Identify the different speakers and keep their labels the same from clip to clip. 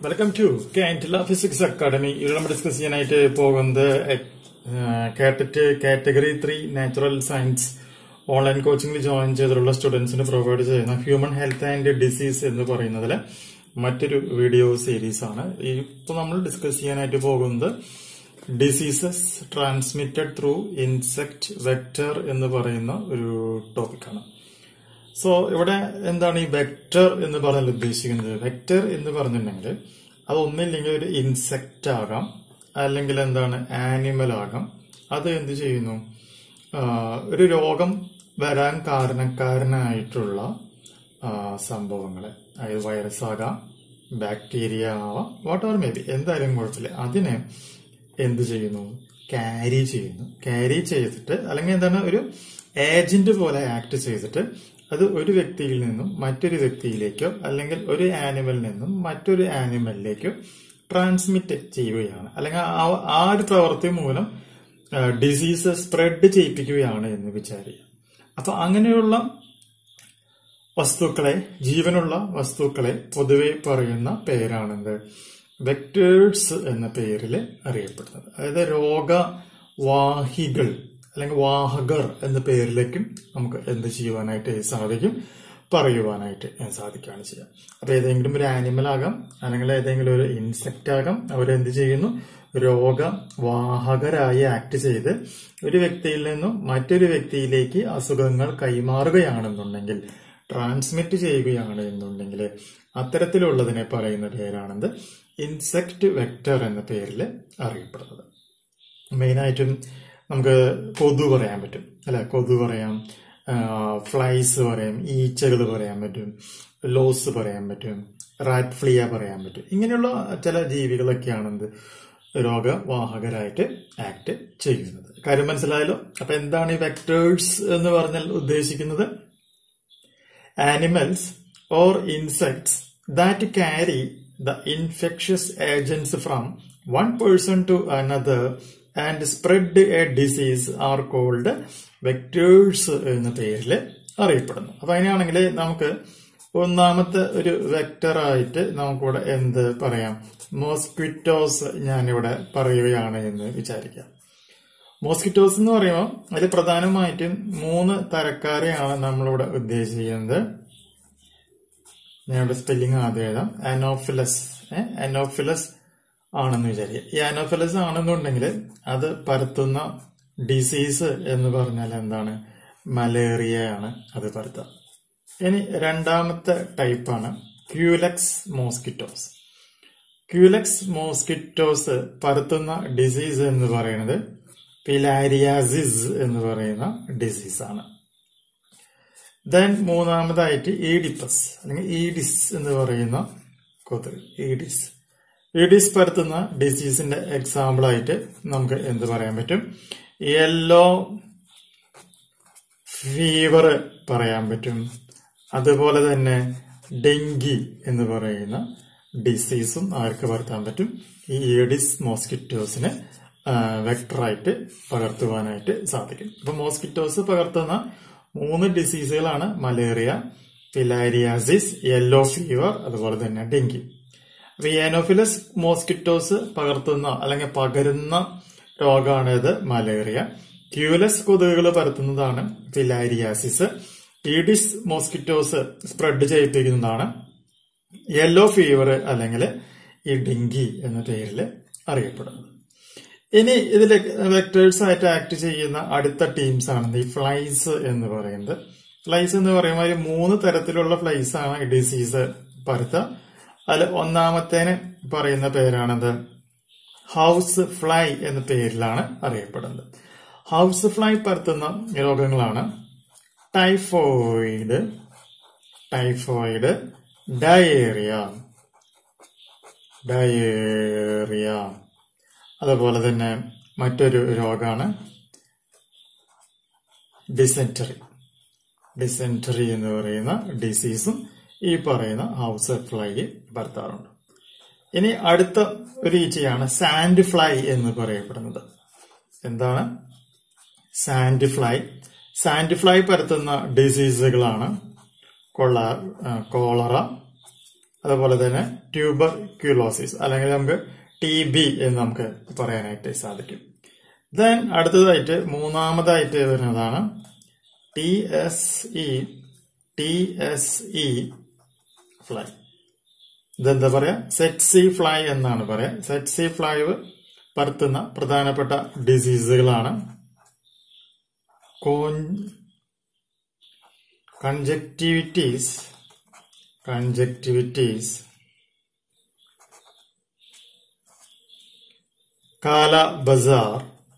Speaker 1: Welcome to കാൻറ്റില physics academy ഇവിടെ നമ്മൾ ഡിസ്കസ് ചെയ്യാനായിട്ട് പോകുന്നത് കാറ്ററ്റ് category three natural science online കോച്ചിങ്ങിൽ ജോയിൻ ചെയ്തിട്ടുള്ള സ്റ്റുഡൻസിന് പ്രൊവൈഡ് ചെയ്യുന്ന ഹ്യൂമൻ ഹെൽത്ത് ആൻഡ് ഡിസീസ് എന്ന് പറയുന്നതിലെ മറ്റൊരു വീഡിയോ സീരീസ് ആണ് ഇപ്പൊ നമ്മൾ ഡിസ്കസ് ചെയ്യാനായിട്ട് പോകുന്നത് diseases transmitted through insect vector എന്ന് പറയുന്ന ഒരു ടോപ്പിക്കാണ് സോ ഇവിടെ എന്താണ് ഈ വെക്ടർ എന്ന് പറഞ്ഞാൽ ഉദ്ദേശിക്കുന്നത് വെക്ടർ എന്ന് പറഞ്ഞിട്ടുണ്ടെങ്കിൽ അത് ഒന്നില്ലെങ്കിൽ ഒരു ഇൻസെക്റ്റ് ആകാം അല്ലെങ്കിൽ എന്താണ് ആനിമൽ ആകാം അത് എന്ത് ചെയ്യുന്നു ആഹ് ഒരു രോഗം വരാൻ കാരണക്കാരനായിട്ടുള്ള ആഹ് സംഭവങ്ങളെ അതായത് വൈറസ് ആകാം ബാക്ടീരിയ ആവാം വാട്ട് ആർ മേ ബി എന്തായാലും കുഴപ്പമില്ല അതിനെ എന്ത് ചെയ്യുന്നു ക്യാരി ചെയ്യുന്നു ക്യാരി ചെയ്തിട്ട് അല്ലെങ്കിൽ എന്താണ് ഒരു ഏജന്റ് പോലെ ആക്ട് ചെയ്തിട്ട് അത് ഒരു വ്യക്തിയിൽ നിന്നും മറ്റൊരു വ്യക്തിയിലേക്കോ അല്ലെങ്കിൽ ഒരു ആനിമലിൽ നിന്നും മറ്റൊരു ആനിമലിലേക്കോ ട്രാൻസ്മിറ്റ് ചെയ്യുകയാണ് അല്ലെങ്കിൽ ആ- ആ ഒരു പ്രവൃത്തി മൂലം ഡിസീസ് സ്പ്രെഡ് ചെയ്യിപ്പിക്കുകയാണ് എന്ന് വിചാരിക്കുക അപ്പൊ അങ്ങനെയുള്ള വസ്തുക്കളെ ജീവനുള്ള വസ്തുക്കളെ പൊതുവെ പറയുന്ന പേരാണെന്ത് വെക്ടേഴ്സ് എന്ന പേരിൽ അറിയപ്പെടുന്നത് അതായത് രോഗവാഹികൾ അല്ലെങ്കിൽ വാഹകർ എന്ന പേരിലേക്കും നമുക്ക് എന്ത് ചെയ്യുവാനായിട്ട് സാധിക്കും പറയുവാനായിട്ട് സാധിക്കുകയാണ് ചെയ്യുക അപ്പൊ ഏതെങ്കിലും ഒരു ആനിമൽ ആകാം അല്ലെങ്കിൽ ഏതെങ്കിലും ഒരു ഇൻസെക്റ്റ് ആകാം അവരെന്ത് ചെയ്യുന്നു രോഗവാഹകരായി ആക്ട് ചെയ്ത് ഒരു വ്യക്തിയിൽ നിന്നും മറ്റൊരു വ്യക്തിയിലേക്ക് അസുഖങ്ങൾ കൈമാറുകയാണെന്നുണ്ടെങ്കിൽ ട്രാൻസ്മിറ്റ് ചെയ്യുകയാണ് എന്നുണ്ടെങ്കിൽ അത്തരത്തിലുള്ളതിനെ പറയുന്ന പേരാണെന്ത് ഇൻസെക്ട് വെക്ടർ എന്ന പേരിൽ അറിയപ്പെടുന്നത് മെയിനായിട്ടും നമുക്ക് കൊതു പറയാൻ പറ്റും അല്ലെ കൊതു പറയാം ഫ്ലൈസ് പറയാം ഈച്ചകൾ പറയാൻ പറ്റും ലോസ് പറയാൻ പറ്റും റാറ്റ് ഫ്ലിയ പറയാൻ പറ്റും ഇങ്ങനെയുള്ള ചില ജീവികളൊക്കെയാണ് എന്ത് രോഗവാഹകരായിട്ട് ആക്ട് ചെയ്യുന്നത് കാര്യം മനസ്സിലായല്ലോ അപ്പൊ എന്താണ് ഈ വെക്ടേഴ്സ് എന്ന് പറഞ്ഞാൽ ഉദ്ദേശിക്കുന്നത് animals or insects that carry the infectious agents from one person to another and spread a disease are called vectors എന്ന പേരിൽ അറിയപ്പെടുന്നു അപ്പൊ അങ്ങനെയാണെങ്കിൽ നമുക്ക് ഒന്നാമത്തെ ഒരു വെക്ടറായിട്ട് നമുക്കിവിടെ എന്ത് പറയാം മോസ്ക്വിറ്റോസ് ഞാനിവിടെ പറയുകയാണ് എന്ന് വിചാരിക്കാം മോസ്കിറ്റോസ് എന്ന് പറയുമ്പോൾ അതിൽ പ്രധാനമായിട്ടും മൂന്ന് തരക്കാരെയാണ് നമ്മളിവിടെ ഉദ്ദേശിക്കുന്നത് ഞാനിവിടെ സ്പെല്ലിംഗ് ആദ്യം എഴുതാം അനോഫിലസ് അനോഫിലസ് ആണെന്ന് വിചാരിക്കുക ഈ അനോഫിലസ് ആണെന്നുണ്ടെങ്കിൽ അത് പരത്തുന്ന ഡിസീസ് എന്ന് പറഞ്ഞാൽ എന്താണ് മലേറിയ ആണ് അത് പരത്തുക ഇനി രണ്ടാമത്തെ ടൈപ്പാണ് ക്യൂലക്സ് മോസ്കിറ്റോസ് ക്യൂലക്സ് മോസ്കിറ്റോസ് പരത്തുന്ന ഡിസീസ് എന്ന് പറയുന്നത് ഫിലാരിയാസിസ് എന്ന് പറയുന്ന ഡിസീസാണ് ദെൻ മൂന്നാമതായിട്ട് ഈഡിപ്പസ് അല്ലെങ്കിൽ ഈഡിസ് എന്ന് പറയുന്ന കൊതുക് ഈഡിസ് ഈഡിസ് പരത്തുന്ന ഡിസീസിന്റെ എക്സാമ്പിൾ ആയിട്ട് നമുക്ക് എന്ത് പറയാൻ പറ്റും യെല്ലോ ഫീവർ പറയാൻ പറ്റും അതുപോലെ തന്നെ ഡെങ്കി എന്ന് പറയുന്ന ഡിസീസും ആർക്ക് പകർത്താൻ പറ്റും ഈ ഈഡിസ് മോസ്കിറ്റോസിന് വെക്ടറായിട്ട് പകർത്തുവാനായിട്ട് സാധിക്കും അപ്പൊ മോസ്കിറ്റോസ് പകർത്തുന്ന മൂന്ന് ഡിസീസുകളാണ് മലേറിയ ഫിലാരിയാസിസ് യെല്ലോ ഫീവർ അതുപോലെ തന്നെ ഡെങ്കി അപ്പൊ ഈ എനോഫിലസ് മോസ്കിറ്റോസ് പകർത്തുന്ന അല്ലെങ്കിൽ പകരുന്ന രോഗമാണ് ഇത് മലേറിയ ക്യൂലസ് കൊതുകുകൾ പരത്തുന്നതാണ് ഫിലാരിയാസിസ് ഈഡിസ് മോസ്കിറ്റോസ് സ്പ്രെഡ് ചെയ്യിപ്പിക്കുന്നതാണ് യെല്ലോ ഫീവർ അല്ലെങ്കിൽ ഈ ഡെങ്കി എന്ന പേരിൽ അറിയപ്പെടുന്നത് ഇനി ഇതിൽ വെക്ടേഴ്സ് ആയിട്ട് ആക്ട് ചെയ്യുന്ന അടുത്ത ടീംസ് ആണ് ഈ ഫ്ലൈസ് എന്ന് പറയുന്നത് ഫ്ലൈസ് എന്ന് പറയുമ്പോൾ ഒരു മൂന്ന് തരത്തിലുള്ള ഫ്ലൈസ് ആണ് ഈ ഡിസീസ് പരത്ത അതിൽ ഒന്നാമത്തേന് പറയുന്ന പേരാണത് ഹൗസ് ഫ്ലൈ എന്ന പേരിലാണ് അറിയപ്പെടുന്നത് ഹൗസ് ഫ്ലൈ പരത്തുന്ന രോഗങ്ങളാണ് ടൈഫോയിഡ് ടൈഫോയിഡ് ഡയേറിയ ഡയേറിയ അതുപോലെ തന്നെ മറ്റൊരു രോഗമാണ് ഡിസെന്ററി ഡിസെന്ററി എന്ന് പറയുന്ന ഡിസീസും ഈ പറയുന്ന ഹൗസ് ഫ്ലൈ പരത്താറുണ്ട് ഇനി അടുത്ത ഒരു ഈച്ചയാണ് സാൻഡ് ഫ്ലൈ എന്ന് പറയപ്പെടുന്നത് എന്താണ് സാൻഡ് ഫ്ലൈ സാൻഡ് ഫ്ലൈ പരത്തുന്ന ഡിസീസുകളാണ് കൊള്ള കോളറ അതുപോലെ തന്നെ ട്യൂബർ ക്യൂലോസിസ് അല്ലെങ്കിൽ നമുക്ക് ടി ബി എന്ന് നമുക്ക് പറയാനായിട്ട് സാധിക്കും ദെൻ അടുത്തതായിട്ട് മൂന്നാമതായിട്ട് വരുന്നതാണ് T S E T S E fly ഇതെന്താ പറയാ സെറ്റ് സി ഫ്ലൈ എന്നാണ് പറയാ സെറ്റ് സി ഫ്ലൈ പരത്തുന്ന പ്രധാനപ്പെട്ട ഡിസീസുകളാണ് കൺജക്ടിവിറ്റീസ് കൺജക്ടിവിറ്റീസ് kala azar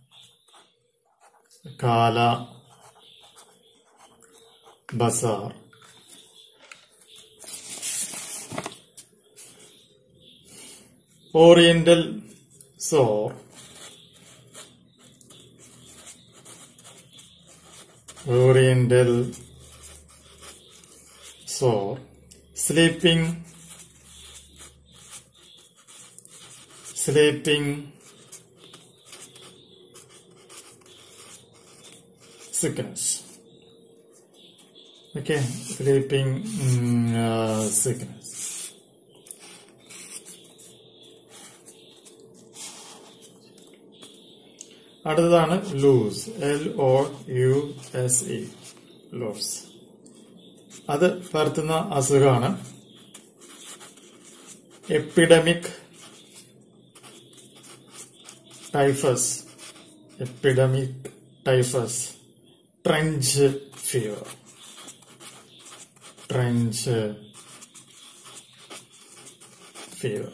Speaker 1: kala azar oriental sore oriental sore sleeping sleeping sickness. Okay, sleeping mm, uh, sickness. അടുത്തതാണ് louse L O U S E louse അത് പരത്തുന്ന അസുഖമാണ് epidemic typhus epidemic typhus trench fever trench fever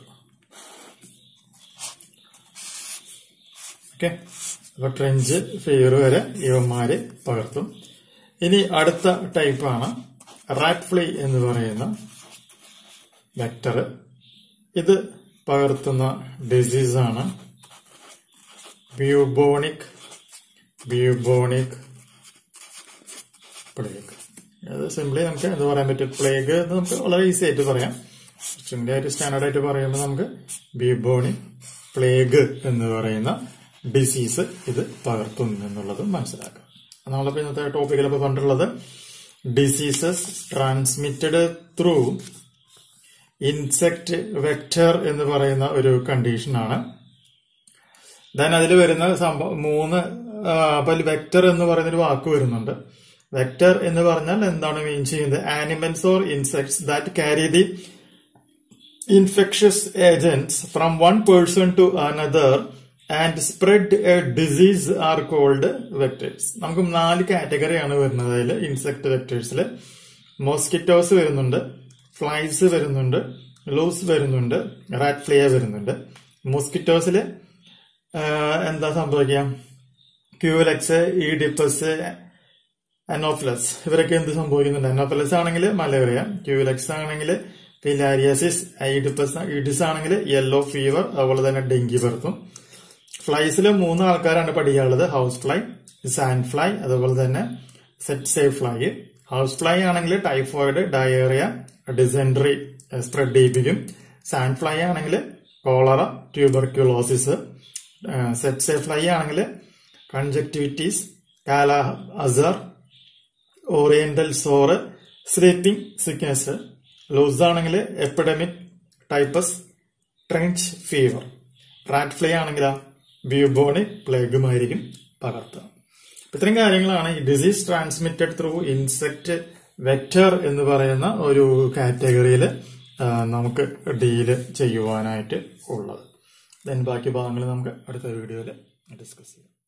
Speaker 1: okay അപ്പൊ trench fever വരെ ഇവന്മാര് പകർത്തും ഇനി അടുത്ത ടൈപ്പാണ് റാറ്റ് ഫ്ലൈ എന്ന് പറയുന്ന വെക്ടർ ഇത് പകർത്തുന്ന ഡിസീസാണ് ബ്യൂബോണിക് ബ്യൂബോണിക് പ്ലേഗ് അത് സിംപ്ലി നമുക്ക് എന്ത് പറയാൻ പറ്റും പ്ലേഗ് എന്ന് നമുക്ക് വളരെ ഈസി ആയിട്ട് പറയാം സിംപ്ലി ആയിട്ട് സ്റ്റാൻഡേർഡ് ആയിട്ട് പറയുമ്പോൾ നമുക്ക് ബ്യൂബോണിക് പ്ലേഗ് എന്ന് പറയുന്ന ഡിസീസ് ഇത് പകർത്തും എന്നുള്ളത് മനസ്സിലാക്കാം നമ്മളിപ്പോ ഇന്നത്തെ ടോപ്പിക്കിലൊക്കെ കണ്ടിട്ടുള്ളത് diseases transmitted through insect vector എന്ന് പറയുന്ന ഒരു കണ്ടീഷനാണ് ദെൻ അതിൽ വരുന്ന സംഭവം മൂന്ന് അപ്പൊ വെക്ടർ എന്ന് പറയുന്ന ഒരു വാക്ക് വരുന്നുണ്ട് വെക്ടർ എന്ന് പറഞ്ഞാൽ എന്താണ് മീൻ ചെയ്യുന്നത് animals or insects that carry the infectious agents from one person to another and spread a disease are called vectors നമുക്ക് നാല് കാറ്റഗറിയാണ് വരുന്നത് അതിൽ ഇൻസെക്ട് വെക്ടേഴ്സിൽ മോസ്കിറ്റോസ് വരുന്നുണ്ട് ഫ്ലൈസ് വരുന്നുണ്ട് ലൂസ് വരുന്നുണ്ട് റാറ്റ് ഫ്ലിയ വരുന്നുണ്ട് മോസ്കിറ്റോസില് എന്താ സംഭവിക്കാം ക്യൂലെക്സ് ഈഡിപ്പസ് അനോഫ്ലസ് ഇവരൊക്കെ എന്ത് സംഭവിക്കുന്നുണ്ട് അനോഫ്ലസ് ആണെങ്കിൽ മലേറിയ ക്യൂലെക്സ് ആണെങ്കിൽ ഫിലാരിയസിസ് ഈഡിപ്പസ് ഈഡിസ് ആണെങ്കിൽ യെല്ലോ ഫീവർ അതുപോലെ തന്നെ ഡെങ്കി പരത്തും ഫ്ലൈസിൽ മൂന്ന് ആൾക്കാരാണ് പഠിക്കാനുള്ളത് ഹൗസ് ഫ്ലൈ സാൻഡ് ഫ്ലൈ അതുപോലെ തന്നെ tsetse fly house fly ആണെങ്കിൽ ടൈഫോയിഡ് ഡയേറിയ ഡിസെൻട്രി സ്പ്രെഡ് ചെയ്യിപ്പിക്കും സാൻഡ് ഫ്ലൈ ആണെങ്കിൽ cholera tuberculosis tsetse fly ആണെങ്കിൽ conjunctivitis kala azar oriental sore sleeping sickness louse ആണെങ്കിൽ epidemic typhus trench fever rat fly ആണെങ്കിലോ bubonic പ്ലേഗുമായിരിക്കും പകർത്തുക ഇത്രയും കാര്യങ്ങളാണ് ഈ disease transmitted through insect vector എന്ന് പറയുന്ന ഒരു കാറ്റഗറിയിൽ നമുക്ക് ഡീല് ചെയ്യുവാനായിട്ട് ഉള്ളത് ദെൻ ബാക്കി ഭാഗങ്ങൾ നമുക്ക് അടുത്ത വീഡിയോയിൽ ഡിസ്കസ് ചെയ്യാം